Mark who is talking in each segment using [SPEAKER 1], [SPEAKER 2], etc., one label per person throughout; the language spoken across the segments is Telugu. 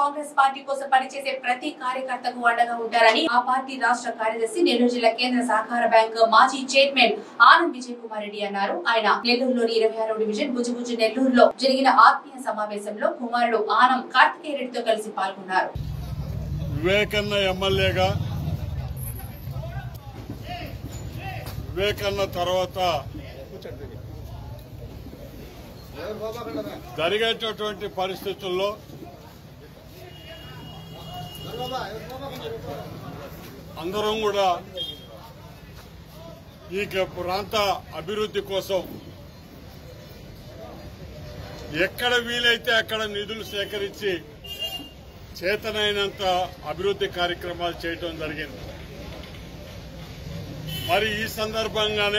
[SPEAKER 1] కాంగ్రెస్ పార్టీ కోసం పనిచేసే ప్రతి కార్యకర్తకు అండగా ఉంటారని ఆ పార్టీ రాష్ట్ర కార్యదర్శి నెల్లూరు జిల్లా కేంద్ర సహకార బ్యాంక్ మాజీ చైర్మన్ ఆనంద్ విజయ్ కుమార్ రెడ్డి అన్నారు ఆయన నెల్లూరులోని ఇరవై ఆరో డివిజన్ బుజుబుజు నెల్లూరులో జరిగిన ఆత్మీయ సమావేశంలో కుమారుడు ఆనం కార్తికేయ రెడ్డితో కలిసి పాల్గొన్నారు
[SPEAKER 2] వివేకన్న ఎమ్మెల్యేగా వివేకన్న తర్వాత జరిగేటటువంటి పరిస్థితుల్లో అందరం కూడా ఈ ప్రాంత అభివృద్ధి కోసం ఎక్కడ వీలైతే అక్కడ నిధులు సేకరించి చేతనైనంత అభివృద్ధి కార్యక్రమాలు చేయటం జరిగింది మరి ఈ సందర్భంగానే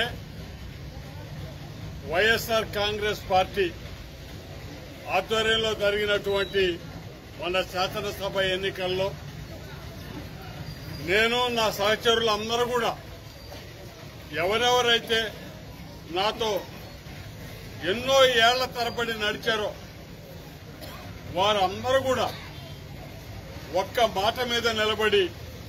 [SPEAKER 2] వైఎస్ఆర్ కాంగ్రెస్ పార్టీ ఆధ్వర్యంలో జరిగినటువంటి మన శాసనసభ ఎన్నికల్లో నేను నా సహచరులు అందరూ కూడా ఎవరెవరైతే నాతో ఎన్నో ఏళ్ల తరబడి నడిచారో వారందరూ కూడా ఒక్క మాట మీద నిలబడి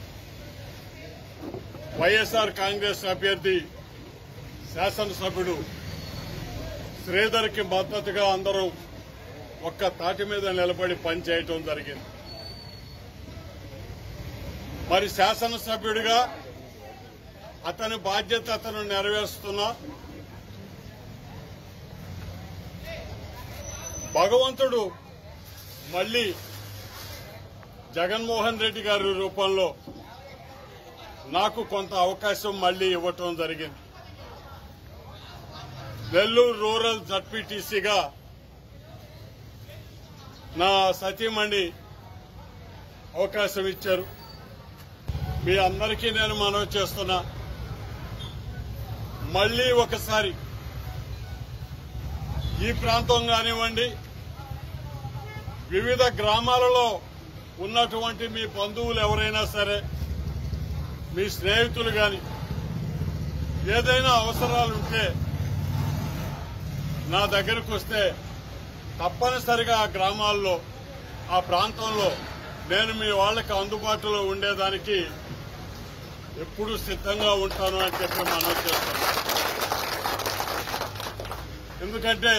[SPEAKER 2] వైఎస్ఆర్ కాంగ్రెస్ అభ్యర్థి శాసనసభ్యుడు శ్రీధర్కి మద్దతుగా అందరూ ఒక్క తాటి మీద నిలబడి పనిచేయటం జరిగింది మరి శాసనసభ్యుడిగా అతని బాధ్యత అతను నెరవేరుస్తున్నా భగవంతుడు మళ్ళీ జగన్మోహన్ రెడ్డి గారి రూపంలో నాకు కొంత అవకాశం మళ్లీ ఇవ్వటం జరిగింది నెల్లూరు రూరల్ జడ్పీటీసీగా నా సతీమణి అవకాశం ఇచ్చారు మీ అందరికీ నేను మనవి చేస్తున్నా మళ్లీ ఒకసారి ఈ ప్రాంతం కానివ్వండి వివిధ గ్రామాలలో ఉన్నటువంటి మీ బంధువులు ఎవరైనా సరే మీ స్నేహితులు గాని ఏదైనా అవసరాలుంటే నా దగ్గరకు వస్తే తప్పనిసరిగా ఆ గ్రామాల్లో ఆ ప్రాంతంలో నేను మీ వాళ్ళకి అందుబాటులో ఉండేదానికి ఎప్పుడు సిద్ధంగా ఉంటాను అని చెప్పి మనం చేస్తాను ఎందుకంటే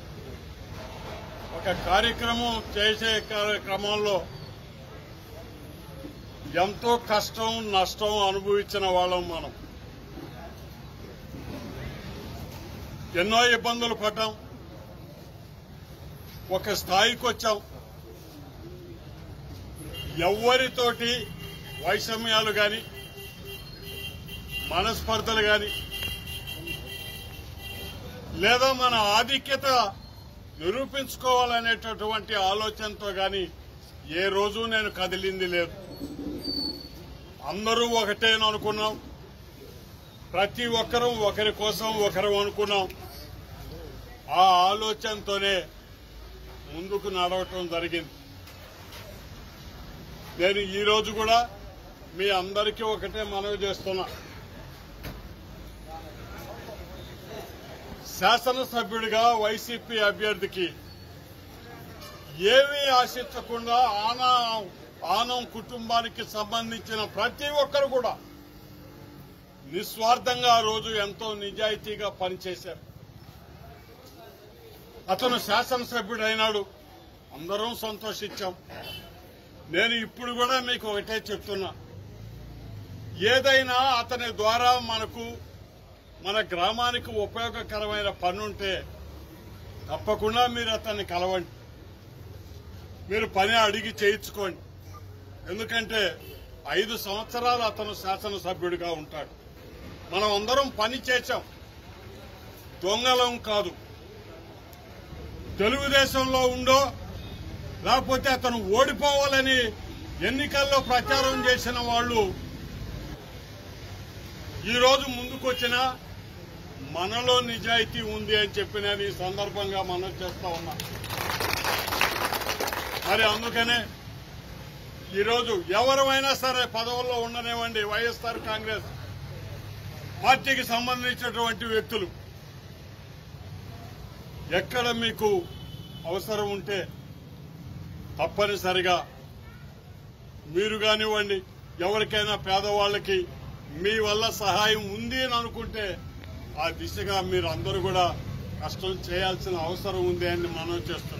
[SPEAKER 2] ఒక కార్యక్రమం చేసే క్రమంలో ఎంతో కష్టం నష్టం అనుభవించిన వాళ్ళం మనం ఎన్నో ఇబ్బందులు పడ్డాం ఒక స్థాయికి వచ్చాం ఎవరితోటి వైషమ్యాలు గాని మనస్పర్ధలు గాని లేదా మన ఆధిక్యత నిరూపించుకోవాలనేటటువంటి ఆలోచనతో గాని ఏ రోజు నేను కదిలింది లేదు అందరూ ఒకటేను అనుకున్నాం ప్రతి ఒక్కరూ ఒకరి కోసం ఒకరు అనుకున్నాం ఆ ఆలోచనతోనే ముందుకు నడవటం జరిగింది నేను ఈ రోజు కూడా మీ అందరికీ ఒకటే మనవి చేస్తున్నా శాసనసభ్యుడిగా వైసీపీ అభ్యర్థికి ఏమీ ఆశించకుండా ఆనా ఆనం కుటుంబానికి సంబంధించిన ప్రతి ఒక్కరు కూడా నిస్వార్థంగా ఆ రోజు ఎంతో నిజాయితీగా పనిచేశారు అతను శాసనసభ్యుడైనాడు అందరం సంతోషించాం నేను ఇప్పుడు కూడా మీకు ఒకటే చెప్తున్నా ఏదైనా అతని ద్వారా మనకు మన గ్రామానికి ఉపయోగకరమైన పనుంటే తప్పకుండా మీరు అతన్ని కలవండి మీరు పని అడిగి చేయించుకోండి ఎందుకంటే ఐదు సంవత్సరాలు అతను శాసనసభ్యుడిగా ఉంటాడు మనం అందరం పని చేశాం దొంగలం కాదు తెలుగుదేశంలో ఉండో లేకపోతే అతను ఓడిపోవాలని ఎన్నికల్లో ప్రచారం చేసిన వాళ్ళు ఈ రోజు ముందుకొచ్చిన మనలో నిజాయితీ ఉంది అని చెప్పి నేను ఈ సందర్భంగా మనం చేస్తా ఉన్నా మరి అందుకనే ఈరోజు ఎవరైనా సరే పదవుల్లో ఉండనివ్వండి వైఎస్ఆర్ కాంగ్రెస్ పార్టీకి సంబంధించినటువంటి వ్యక్తులు ఎక్కడ మీకు అవసరం ఉంటే తప్పనిసరిగా మీరు కానివ్వండి ఎవరికైనా పేదవాళ్ళకి మీ వల్ల సహాయం ఉంది అని అనుకుంటే ఆ దిశగా మీరు అందరూ కూడా కష్టం చేయాల్సిన అవసరం ఉంది అని మనం చేస్తున్నాం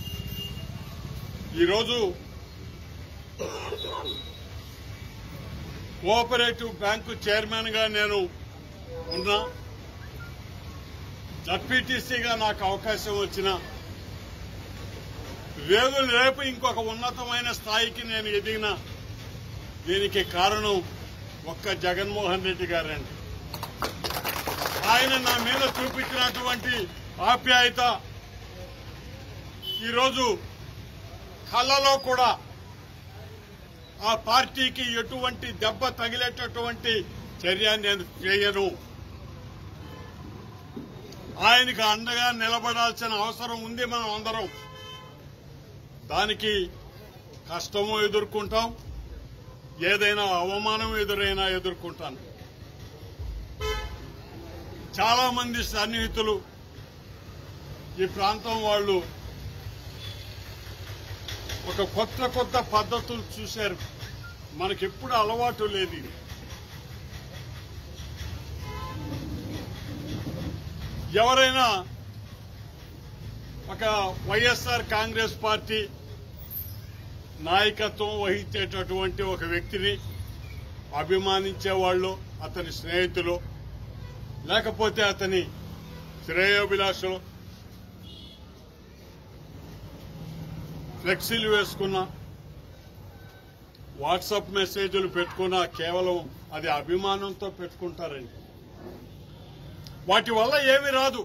[SPEAKER 2] ఈరోజు కోఆపరేటివ్ బ్యాంకు చైర్మన్ గా నేను ఉన్నా జడ్పీటీసీగా నాకు అవకాశం వచ్చిన రేపు రేపు ఇంకొక ఉన్నతమైన స్థాయికి నేను ఎదిగిన దీనికి కారణం ఒక్క జగన్మోహన్ రెడ్డి గారండి ఆయన నా మీద చూపించినటువంటి ఆప్యాయత ఈరోజు కళ్ళలో కూడా ఆ పార్టీకి ఎటువంటి దెబ్బ తగిలేటటువంటి చర్య నేను చేయను ఆయనకు అండగా నిలబడాల్సిన అవసరం ఉంది మనం అందరం దానికి కష్టము ఎదుర్కొంటాం ఏదైనా అవమానం ఎదురైనా ఎదుర్కొంటాను చాలా మంది సన్నిహితులు ఈ ప్రాంతం వాళ్ళు ఒక కొత్త కొత్త పద్ధతులు చూశారు మనకెప్పుడు అలవాటు లేదు ఇది ఎవరైనా ఒక వైఎస్ఆర్ కాంగ్రెస్ పార్టీ నాయకత్వం వహించేటటువంటి ఒక వ్యక్తిని అభిమానించే వాళ్ళు అతని స్నేహితులు లేకపోతే అతని శ్రేయోభిలాషులు ఫ్లెక్సీలు వేసుకున్న వాట్సాప్ మెసేజ్లు పెట్టుకున్న కేవలం అది అభిమానంతో పెట్టుకుంటారండి వాటి వల్ల ఏమి రాదు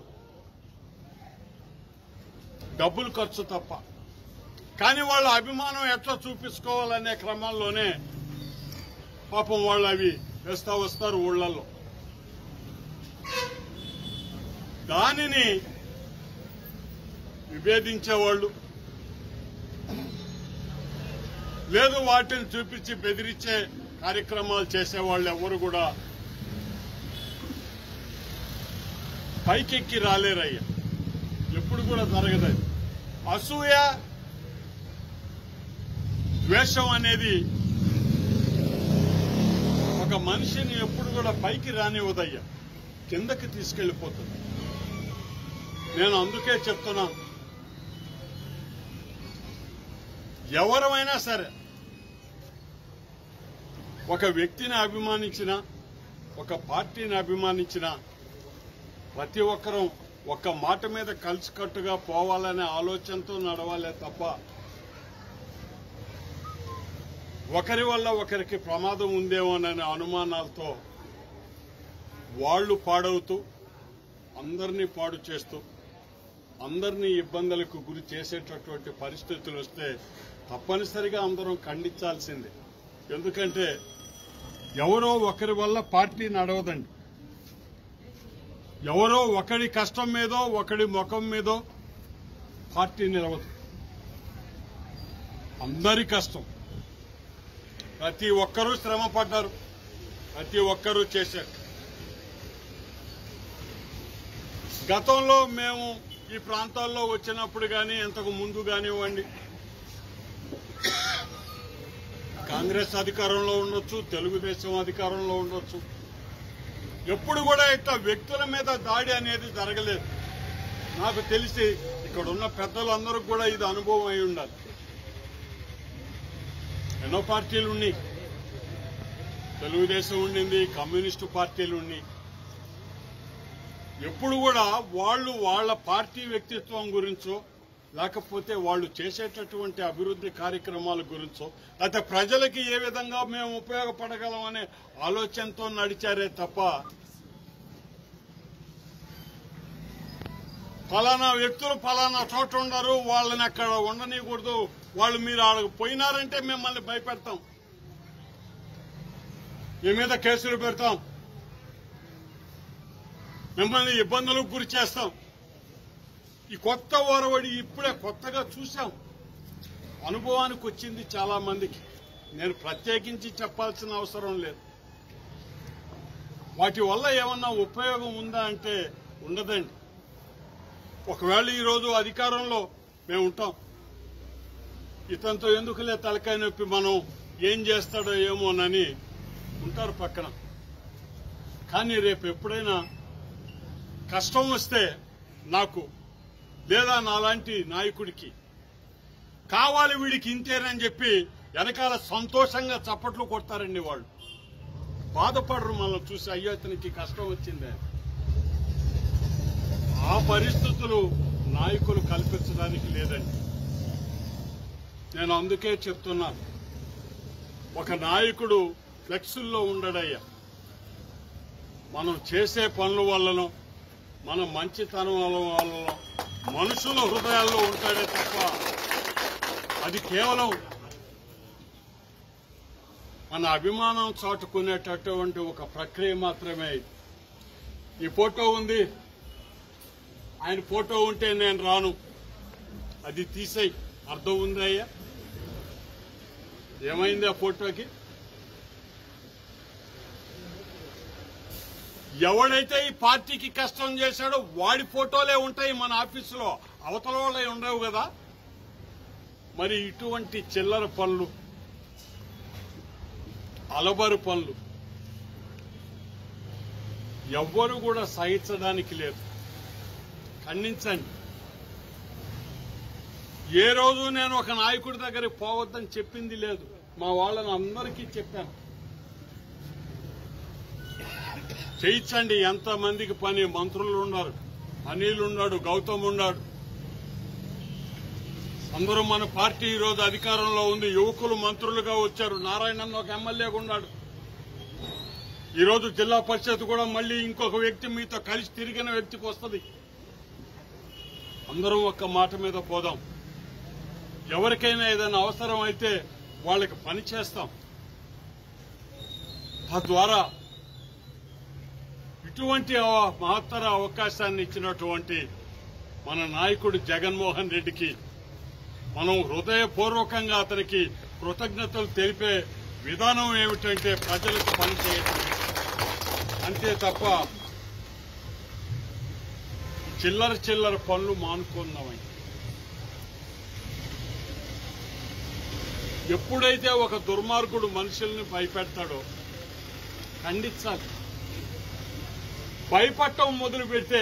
[SPEAKER 2] డబ్బులు ఖర్చు తప్ప కానీ వాళ్ళ అభిమానం ఎట్లా చూపించుకోవాలనే క్రమంలోనే పాపం వాళ్ళు అవి వేస్తా వస్తారు ఊళ్ళల్లో దానిని విభేదించేవాళ్ళు లేదు వాటిని చూపించి బెదిరించే కార్యక్రమాలు చేసేవాళ్ళు ఎవరు కూడా పైకెక్కి రాలేరయ్యా ఎప్పుడు కూడా జరగదు అది. అసూయ ద్వేషం అనేది ఒక మనిషిని ఎప్పుడు కూడా పైకి రానివ్వదయ్యా కిందకి తీసుకెళ్లిపోతుంది నేను అందుకే చెప్తున్నాను ఎవరమైనా సరే ఒక వ్యక్తిని అభిమానించిన ఒక పార్టీని అభిమానించిన ప్రతి ఒక్కరూ ఒక్క మాట మీద కలిసికట్టుగా పోవాలనే ఆలోచనతో నడవాలే తప్ప ఒకరి వల్ల ఒకరికి ప్రమాదం ఉందేమోననే అనుమానాలతో వాళ్ళు పాడవుతూ అందరినీ పాడు చేస్తూ అందరినీ ఇబ్బందులకు గురి చేసేటటువంటి పరిస్థితులు వస్తే తప్పనిసరిగా అందరం ఖండించాల్సిందే ఎందుకంటే ఎవరో ఒకరి వల్ల పార్టీ నడవదండి ఎవరో ఒకడి కష్టం మీదో ఒకడి ముఖం మీదో పార్టీ నిలవదు అందరి కష్టం ప్రతి ఒక్కరూ శ్రమ పడ్డారు ప్రతి ఒక్కరూ చేశారు గతంలో మేము ఈ ప్రాంతాల్లో వచ్చినప్పుడు కానీ ఇంతకు ముందు కానివ్వండి కాంగ్రెస్ అధికారంలో ఉండొచ్చు తెలుగుదేశం అధికారంలో ఉండొచ్చు ఎప్పుడు కూడా ఇట్లా వ్యక్తుల మీద దాడి అనేది జరగలేదు నాకు తెలిసి ఇక్కడ ఉన్న పెద్దలందరూ కూడా ఇది అనుభవం అయి ఉండాలి ఎన్నో పార్టీలు ఉన్నాయి తెలుగుదేశం ఉండింది కమ్యూనిస్టు పార్టీలు ఉన్నాయి ఎప్పుడు కూడా వాళ్ళు వాళ్ళ పార్టీ వ్యక్తిత్వం గురించో లేకపోతే వాళ్ళు చేసేటటువంటి అభివృద్ధి కార్యక్రమాల గురించో లేకపోతే ప్రజలకి ఏ విధంగా మేము ఉపయోగపడగలం అనే ఆలోచనతో నడిచారే తప్ప ఫలానా వ్యక్తులు ఫలానా చోట ఉండరు వాళ్ళని అక్కడ ఉండనీయకూడదు వాళ్ళు మీరు ఆడకు పోయినారంటే మిమ్మల్ని భయపెడతాం మీ మీద కేసులు పెడతాం మిమ్మల్ని ఇబ్బందులకు గురి చేస్తాం ఈ కొత్త ఓరవడి ఇప్పుడే కొత్తగా చూశాం అనుభవానికి వచ్చింది చాలా మందికి నేను ప్రత్యేకించి చెప్పాల్సిన అవసరం లేదు వాటి వల్ల ఏమన్నా ఉపయోగం ఉందా అంటే ఉండదండి ఒకవేళ ఈరోజు అధికారంలో మేము ఉంటాం ఇతనితో ఎందుకులే తలకాయ నొప్పి మనం ఏం చేస్తాడో ఏమోనని ఉంటారు పక్కన కానీ రేపు ఎప్పుడైనా కష్టం వస్తే నాకు లేదా నాలాంటి నాయకుడికి కావాలి వీడికి ఇంతేనని చెప్పి వెనకాల సంతోషంగా చప్పట్లు కొడతారండి వాళ్ళు బాధపడరు మనం చూసి అయ్యో ఇతనికి కష్టం వచ్చిందే ఆ పరిస్థితులు నాయకులు కల్పించడానికి లేదండి నేను అందుకే చెప్తున్నాను ఒక నాయకుడు ఫ్లెక్సుల్లో ఉండడయ్యా మనం చేసే పనుల వల్లనో మన మంచితనం వల్లనో మనుషుల హృదయాల్లో ఉంటాడే తప్ప అది కేవలం మన అభిమానం చాటుకునేటటువంటి ఒక ప్రక్రియ మాత్రమే ఇది. ఈ ఫోటో ఉంది ఆయన ఫోటో ఉంటే నేను రాను అది తీసేయి అర్థం ఉంది అయ్యా ఏమైంది ఆ ఫోటోకి ఎవడైతే ఈ పార్టీకి కష్టం చేశాడో వాడి ఫోటోలే ఉంటాయి మన ఆఫీసులో అవతల వాళ్ళే ఉండవు కదా మరి ఇటువంటి చిల్లర పనులు అలబరు పనులు ఎవ్వరు కూడా సహించడానికి లేదు ఖండించండి ఏ రోజు నేను ఒక నాయకుడి దగ్గరికి పోవద్దని చెప్పింది లేదు మా వాళ్ళని అందరికీ చెప్పాను చేయించండి ఎంత మందికి పని మంత్రులు ఉన్నారు అనిల్ ఉన్నాడు గౌతమ్ ఉన్నాడు అందరూ మన పార్టీ ఈ రోజు అధికారంలో ఉంది యువకులు మంత్రులుగా వచ్చారు నారాయణన్ ఒక ఎమ్మెల్యేగా ఉన్నాడు ఈ రోజు జిల్లా పరిషత్ కూడా మళ్ళీ ఇంకొక వ్యక్తి మీతో కలిసి తిరిగిన వ్యక్తికి వస్తుంది అందరం ఒక్క మాట మీద పోదాం ఎవరికైనా ఏదైనా అవసరం అయితే వాళ్ళకి పని చేస్తాం తద్వారా ఇటువంటి అవ- మహత్తర అవకాశాన్ని ఇచ్చినటువంటి మన నాయకుడు జగన్మోహన్ రెడ్డికి మనం హృదయపూర్వకంగా అతనికి కృతజ్ఞతలు తెలిపే విధానం ఏమిటంటే ప్రజలకు పనిచేయడం అంతే తప్ప చిల్లర చిల్లర పనులు మానుకుందామని ఎప్పుడైతే ఒక దుర్మార్గుడు మనుషుల్ని భయపెడతాడో ఖండించాలి భయపడటం మొదలు పెడితే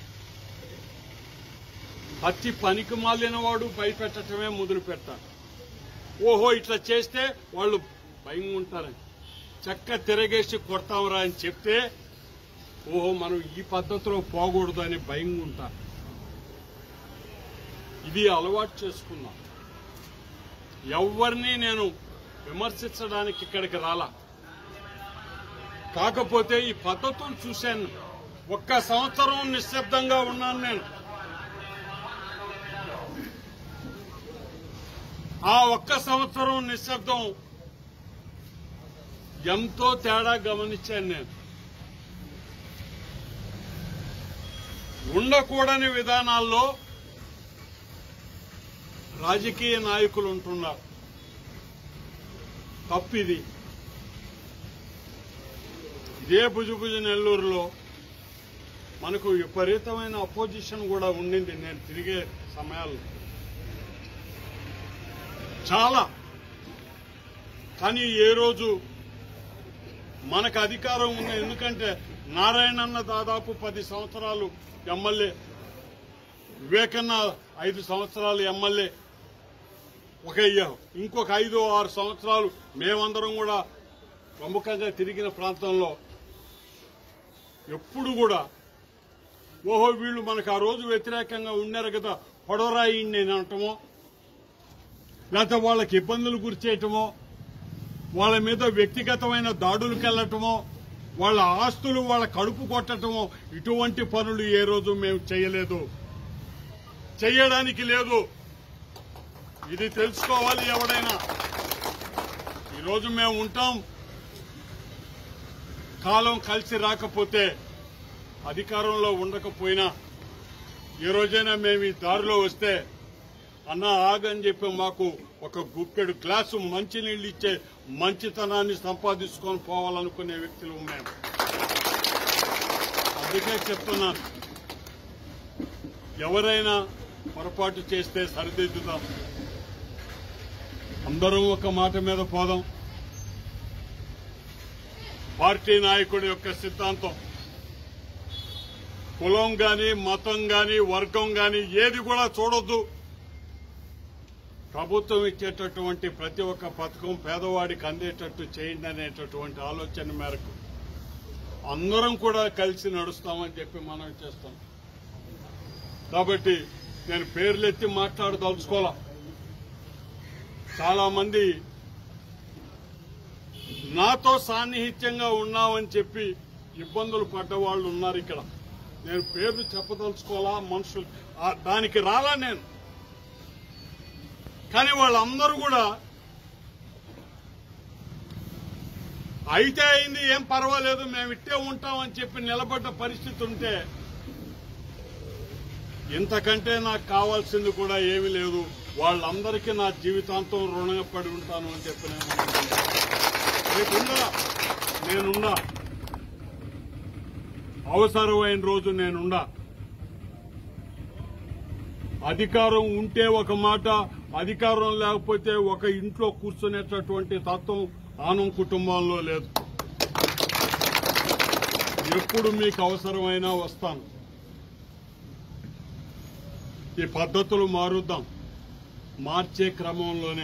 [SPEAKER 2] అతి పనికి మాలిన వాడు భయపెట్టడమే మొదలు పెడతాడు ఓహో ఇట్లా చేస్తే వాళ్ళు భయం ఉంటారని చక్క తిరగేసి కొడతాంరా అని చెప్తే ఓహో మనం ఈ పద్ధతిలో పోకూడదు అని భయం ఉంటారు ఇది అలవాటు చేసుకున్నాం ఎవరిని నేను విమర్శించడానికి ఇక్కడికి రాలా కాకపోతే ఈ పద్ధతులు చూశాను ఒక్క సంవత్సరం నిశ్శబ్దంగా ఉన్నాను నేను ఆ ఒక్క సంవత్సరం నిశ్శబ్దం ఎంతో తేడా గమనించాను నేను ఉండకూడని విధానాల్లో రాజకీయ నాయకులు ఉంటున్నారు తప్పిది ఇదే భుజభుజ నెల్లూరులో మనకు విపరీతమైన అపోజిషన్ కూడా ఉండింది నేను తిరిగే సమయాల్లో చాలా కానీ ఏ రోజు మనకు అధికారం ఉంది ఎందుకంటే నారాయణన్న దాదాపు పది సంవత్సరాలు ఎమ్మెల్యే వివేకన్న ఐదు సంవత్సరాలు ఎమ్మెల్యే ఒక ఇంకొక ఐదు ఆరు సంవత్సరాలు మేమందరం కూడా ప్రముఖంగా తిరిగిన ప్రాంతంలో ఎప్పుడు కూడా ఓహో వీళ్ళు మనకు ఆ రోజు వ్యతిరేకంగా ఉన్నారు కదా పొడవరాయి నేను అనటమో లేకపోతే వాళ్ళకి ఇబ్బందులు గురిచేయటమో వాళ్ళ మీద వ్యక్తిగతమైన దాడులకు వెళ్లటమో వాళ్ళ ఆస్తులు వాళ్ళ కడుపు కొట్టటమో ఇటువంటి పనులు ఏ రోజు మేము చేయలేదు చెయ్యడానికి లేదు ఇది తెలుసుకోవాలి ఎవడైనా ఈరోజు మేము ఉంటాం కాలం కలిసి రాకపోతే అధికారంలో ఉండకపోయినా ఏ రోజైనా మేము ఈ దారిలో వస్తే అన్న ఆగని చెప్పి మాకు ఒక గుప్పెడు గ్లాసు మంచినీళ్ళు ఇచ్చే మంచితనాన్ని సంపాదించుకొని పోవాలనుకునే వ్యక్తులు మేము అందుకే చెప్తున్నాను ఎవరైనా పొరపాటు చేస్తే సరిదిద్దుదాం అందరం ఒక మాట మీద పోదాం పార్టీ నాయకుడి యొక్క సిద్ధాంతం కులం గాని మతం గాని వర్గం గాని ఏది కూడా చూడొద్దు ప్రభుత్వం ఇచ్చేటటువంటి ప్రతి ఒక్క పథకం పేదవాడికి అందేటట్టు చేయండి అనేటటువంటి ఆలోచన మేరకు అందరం కూడా కలిసి నడుస్తామని చెప్పి మనం చేస్తాం కాబట్టి నేను పేర్లెత్తి మాట్లాడదలుచుకోవాలా చాలా మంది నాతో సాన్నిహిత్యంగా ఉన్నామని చెప్పి ఇబ్బందులు పడ్డ వాళ్ళు ఉన్నారు ఇక్కడ నేను పేర్లు చెప్పదలుచుకోవాలా మనుషులు ఆ- దానికి రాలా నేను కానీ వాళ్ళందరూ కూడా అయితే అయింది ఏం పర్వాలేదు మేము ఇట్టే ఉంటామని చెప్పి నిలబడ్డ పరిస్థితి ఉంటే ఇంతకంటే నాకు కావాల్సింది కూడా ఏమీ లేదు వాళ్ళందరికీ నా జీవితాంతం రుణపడి ఉంటాను అని చెప్పి నేను అనుకుంటున్నాను. రేపుందా నేనున్నా అవసరమైన రోజు నేనున్నా అధికారం ఉంటే ఒక మాట అధికారం లేకపోతే ఒక ఇంట్లో కూర్చునేటటువంటి తత్వం ఆనం కుటుంబంలో లేదు ఎప్పుడు మీకు అవసరమైనా వస్తాను ఈ పద్ధతులు మారుద్దాం మార్చే క్రమంలోనే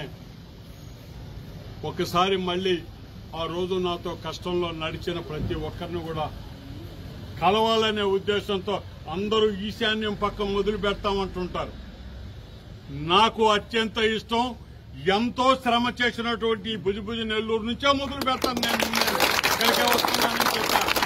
[SPEAKER 2] ఒకసారి మళ్ళీ ఆ రోజు నాతో కష్టంలో నడిచిన ప్రతి ఒక్కరిని కూడా కలవాలనే ఉద్దేశంతో అందరూ ఈశాన్యం పక్క మొదలు పెడతామంటుంటారు నాకు అత్యంత ఇష్టం ఎంతో శ్రమ చేసినటువంటి ఈ భుజ భుజ నెల్లూరు నుంచే మొదలు పెడతాను నేను నేను ఇక్కడికే వస్తున్నానని చెప్పాను